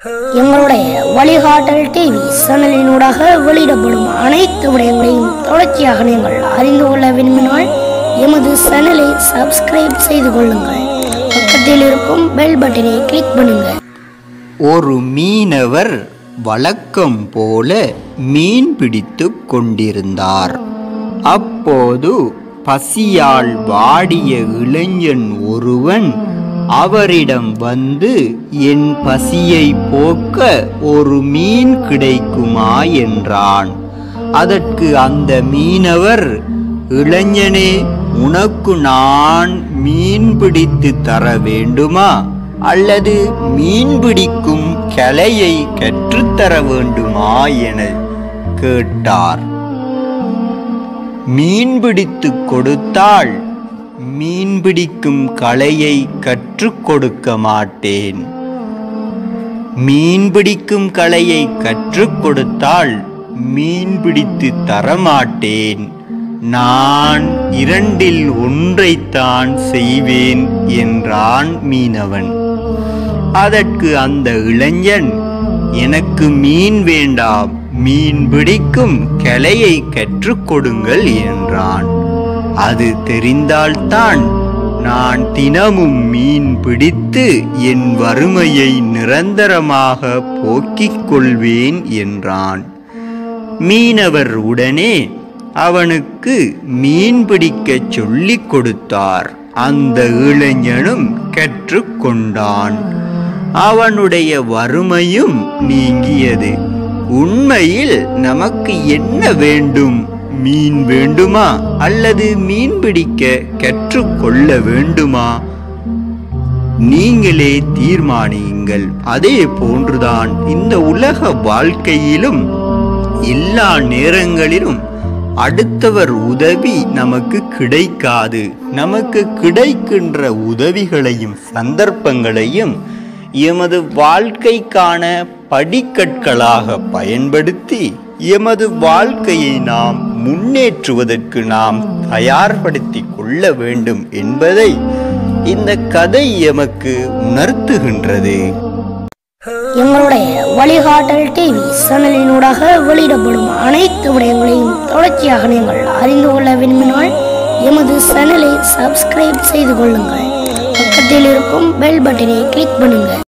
எங்களுடைய வழிகாட்டல் டிவி சேனலினூடாக வெளியிடப்படும் அனைத்து விடயங்களையும் தொடர்ச்சியாக நீங்கள் அறிந்து கொள்ள விரும்பினால் எமது சேனலை சப்ஸ்கிரைப் செய்து கொள்ளுங்கள் பக்கத்தில் இருக்கும் பெல் பட்டனை கிளிக் பண்ணுங்கள் ஒரு மீனவர் வழக்கம் போல மீன் பிடித்து கொண்டிருந்தார் அப்போது பசியால் வாடிய இளைஞன் ஒருவன் அவரிடம் வந்து என் பசியை போக்க ஒரு மீன் கிடைக்குமா என்றான் அதற்கு அந்த மீனவர் இளைஞனே உனக்கு நான் மீன் பிடித்து தர வேண்டுமா அல்லது மீன் பிடிக்கும் கலையை கற்றுத்தர வேண்டுமா என கேட்டார் மீன் பிடித்து கொடுத்தால் மீன் பிடிக்கும் கலையை கற்றுக் கொடுக்க மாட்டேன் மீன் பிடிக்கும் கலையை கற்றுக் கொடுத்தால் மீன் பிடித்து தரமாட்டேன் நான் இரண்டில் ஒன்றைத்தான் செய்வேன் என்றான் மீனவன் அதற்கு அந்த இளைஞன் எனக்கு மீன் வேண்டாம் மீன் பிடிக்கும் கலையை கற்றுக் கொடுங்கள் என்றான் அது தெரிந்தால்தான் நான் தினமும் மீன் பிடித்து என் வறுமையை நிரந்தரமாக போக்கிக் கொள்வேன் என்றான் மீனவர் உடனே அவனுக்கு மீன் பிடிக்கச் சொல்லிக் கொடுத்தார் அந்த இளைஞனும் கற்றுக்கொண்டான் அவனுடைய வறுமையும் நீங்கியது உண்மையில் நமக்கு என்ன வேண்டும் மீன் வேண்டுமா அல்லது மீன் பிடிக்க கற்றுக்கொள்ள வேண்டுமா நீங்களே தீர்மானியுங்கள் அதே போன்றுதான் இந்த உலக வாழ்க்கையிலும் எல்லா நேரங்களிலும் அடுத்தவர் உதவி நமக்கு கிடைக்காது நமக்கு கிடைக்கின்ற உதவிகளையும் சந்தர்ப்பங்களையும் எமது வாழ்க்கைக்கான படிக்கற்களாக பயன்படுத்தி எமது வாழ்க்கையை நாம் முன்னேற்றுவதற்கு நாம் தயார்படுத்தி கொள்ள வேண்டும் என்பதை இந்த கதை எமக்கு உணர்த்துகின்றது எங்களுடைய வழிகாட்டல் டிவி சேனலினூடாக வெளியிடப்படும் அனைத்து விடயங்களையும் தொடர்ச்சியாக நீங்கள் அறிந்து கொள்ள விரும்பினால் எமது சேனலை சப்ஸ்கிரைப் செய்து கொள்ளுங்கள் பக்கத்தில் இருக்கும் பெல் பட்டனை கிளிக் பண்ணுங்கள்